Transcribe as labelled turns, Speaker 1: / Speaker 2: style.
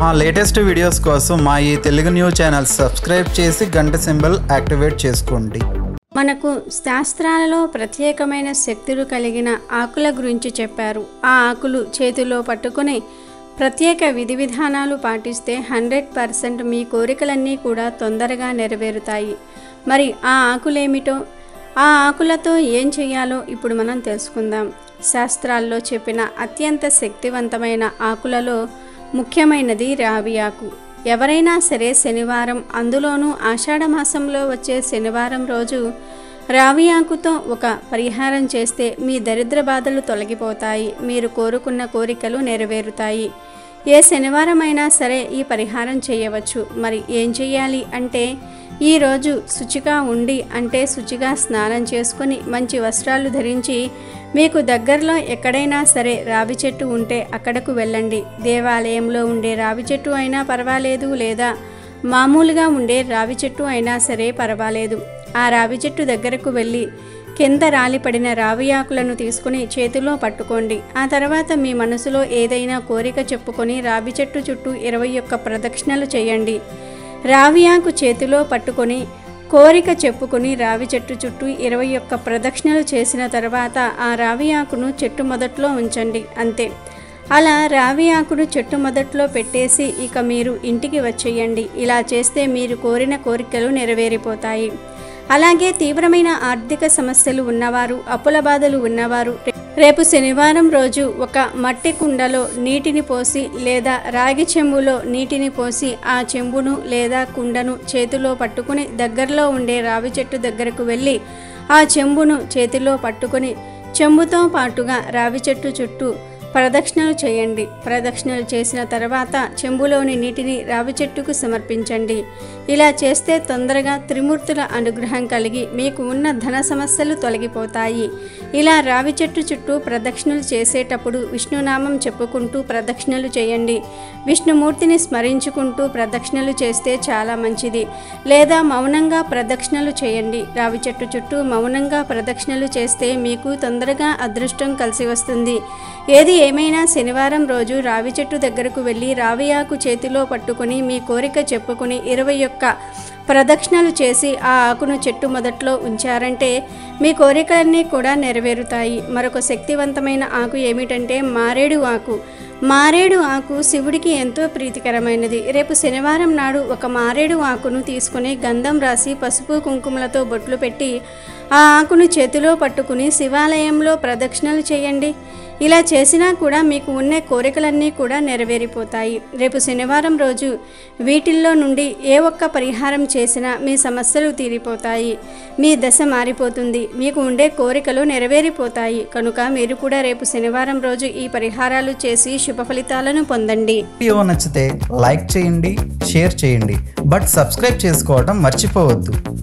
Speaker 1: మా latest videos కోసం మా ఈ తెలుగు న్యూస్ ఛానల్ సబ్స్క్రైబ్ చేసి గంట సింబల్ యాక్టివేట్ చేసుకోండి
Speaker 2: మనకు శాస్త్రాలలో ప్రత్యేకమైన శక్తులు కలిగిన ఆకుల గురించి చెప్పారు ఆ ఆకులు చేతిలో పట్టుకుని ప్రత్యేక విధి విధానాలు పాటిస్తే హండ్రెడ్ పర్సెంట్ మీ కోరికలన్నీ కూడా తొందరగా నెరవేరుతాయి మరి ఆ ఆకులేమిటో ఆ ఆకులతో ఏం చేయాలో ఇప్పుడు మనం తెలుసుకుందాం శాస్త్రాల్లో చెప్పిన అత్యంత శక్తివంతమైన ఆకులలో ముఖ్యమైనది రావి ఆకు ఎవరైనా సరే శనివారం అందులోనూ ఆషాఢ మాసంలో వచ్చే శనివారం రోజు రావి ఆకుతో ఒక పరిహారం చేస్తే మీ దరిద్ర బాధలు తొలగిపోతాయి మీరు కోరుకున్న కోరికలు నెరవేరుతాయి ఏ శనివారం అయినా సరే ఈ పరిహారం చేయవచ్చు మరి ఏం చేయాలి అంటే ఈరోజు శుచిగా ఉండి అంటే శుచిగా స్నానం చేసుకొని మంచి వస్త్రాలు ధరించి మీకు దగ్గరలో ఎక్కడైనా సరే రావి చెట్టు ఉంటే అక్కడకు వెళ్ళండి దేవాలయంలో ఉండే రావి చెట్టు అయినా పర్వాలేదు లేదా మామూలుగా ఉండే రావి చెట్టు అయినా సరే పర్వాలేదు ఆ రావి చెట్టు దగ్గరకు వెళ్ళి కింద రాలిపడిన రావి ఆకులను తీసుకుని చేతిలో పట్టుకోండి ఆ తర్వాత మీ మనసులో ఏదైనా కోరిక చెప్పుకొని రావి చెట్టు చుట్టూ ఇరవై ఒక్క ప్రదక్షిణలు చేయండి రావి ఆకు చేతిలో పట్టుకొని కోరిక చెప్పుకొని రావి చెట్టు చుట్టూ ఇరవై ఒక్క ప్రదక్షిణలు చేసిన తర్వాత ఆ రావి ఆకును చెట్టు మొదట్లో ఉంచండి అంతే అలా రావి ఆకును చెట్టు మొదట్లో పెట్టేసి ఇక మీరు ఇంటికి వచ్చేయండి ఇలా చేస్తే మీరు కోరిన కోరికలు నెరవేరిపోతాయి అలాగే తీవ్రమైన ఆర్థిక సమస్యలు ఉన్నవారు అప్పుల బాధలు ఉన్నవారు రేపు శనివారం రోజు ఒక మట్టి కుండలో నీటిని పోసి లేదా రాగి చెంబులో నీటిని పోసి ఆ చెంబును లేదా కుండను చేతిలో పట్టుకుని దగ్గరలో ఉండే రావి చెట్టు దగ్గరకు వెళ్ళి ఆ చెంబును చేతిలో పట్టుకొని చెంబుతో పాటుగా రావి చెట్టు చుట్టూ ప్రదక్షిణలు చేయండి ప్రదక్షిణలు చేసిన తర్వాత చెంబులోని నీటిని రావి చెట్టుకు సమర్పించండి ఇలా చేస్తే తొందరగా త్రిమూర్తుల అనుగ్రహం కలిగి మీకు ఉన్న ధన సమస్యలు తొలగిపోతాయి ఇలా రావి చెట్టు చుట్టూ ప్రదక్షిణలు చేసేటప్పుడు విష్ణునామం చెప్పుకుంటూ ప్రదక్షిణలు చేయండి విష్ణుమూర్తిని స్మరించుకుంటూ ప్రదక్షిణలు చేస్తే చాలా మంచిది లేదా మౌనంగా ప్రదక్షిణలు చేయండి రావి చెట్టు చుట్టూ మౌనంగా ప్రదక్షిణలు చేస్తే మీకు తొందరగా అదృష్టం కలిసి వస్తుంది ఏది ఏమైనా శనివారం రోజు రావి చెట్టు దగ్గరకు వెళ్ళి రావి ఆకు చేతిలో పట్టుకుని మీ కోరిక చెప్పుకుని ఇరవై ఒక్క ప్రదక్షిణలు చేసి ఆ ఆకును చెట్టు మొదట్లో ఉంచారంటే మీ కోరికలన్నీ కూడా నెరవేరుతాయి మరొక శక్తివంతమైన ఆకు ఏమిటంటే మారేడు ఆకు మారేడు ఆకు శివుడికి ఎంతో ప్రీతికరమైనది రేపు శనివారం నాడు ఒక మారేడు ఆకును తీసుకుని గంధం రాసి పసుపు కుంకుమలతో బొట్లు పెట్టి ఆ ఆకును చేతిలో పట్టుకుని శివాలయంలో ప్రదక్షిణలు చేయండి ఇలా చేసినా కూడా మీకు ఉన్న కోరికలన్నీ కూడా నెరవేరిపోతాయి రేపు శనివారం రోజు వీటిల్లో నుండి ఏ ఒక్క పరిహారం చేసినా మీ సమస్యలు తీరిపోతాయి మీ దశ మారిపోతుంది మీకు ఉండే కోరికలు నెరవేరిపోతాయి కనుక మీరు కూడా రేపు శనివారం రోజు ఈ పరిహారాలు చేసి శుభ ఫలితాలను పొందండి
Speaker 1: వీడియో నచ్చితే లైక్ చేయండి షేర్ చేయండి బట్ సబ్స్క్రైబ్ చేసుకోవడం మర్చిపోవద్దు